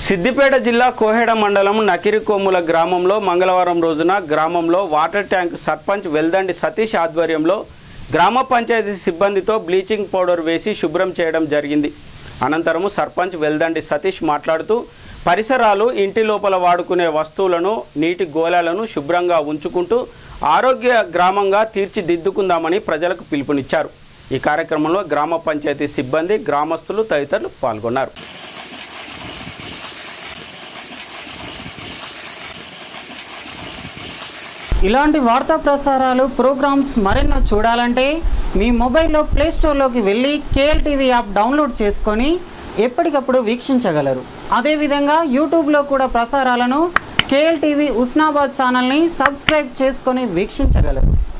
సిద్దిపేట జిల్లా కోహెడ మండలం నకిరికొమ్ముల గ్రామంలో మంగళవారం రోజున గ్రామంలో వాటర్ ట్యాంక్ సర్పంచ్ వెల్దండి సతీష్ ఆధ్వర్యంలో గ్రామ పంచాయతీ సిబ్బందితో బ్లీచింగ్ పౌడర్ వేసి శుభ్రం చేయడం జరిగింది అనంతరము సర్పంచ్ వెల్దండి సతీష్ మాట్లాడుతూ పరిసరాలు ఇంటి లోపల వాడుకునే వస్తువులను నీటి గోళాలను శుభ్రంగా ఉంచుకుంటూ ఆరోగ్య గ్రామంగా తీర్చిదిద్దుకుందామని ప్రజలకు పిలుపునిచ్చారు ఈ కార్యక్రమంలో గ్రామ పంచాయతీ సిబ్బంది గ్రామస్తులు తదితరులు పాల్గొన్నారు ఇలాంటి వార్తా ప్రసారాలు ప్రోగ్రామ్స్ మరెన్నో చూడాలంటే మీ మొబైల్లో ప్లే స్టోర్లోకి వెళ్ళి కేఎల్ టీవీ యాప్ డౌన్లోడ్ చేసుకొని ఎప్పటికప్పుడు వీక్షించగలరు అదేవిధంగా యూట్యూబ్లో కూడా ప్రసారాలను కేఎల్ టీవీ ఉస్నాబాద్ ఛానల్ని సబ్స్క్రైబ్ చేసుకొని వీక్షించగలరు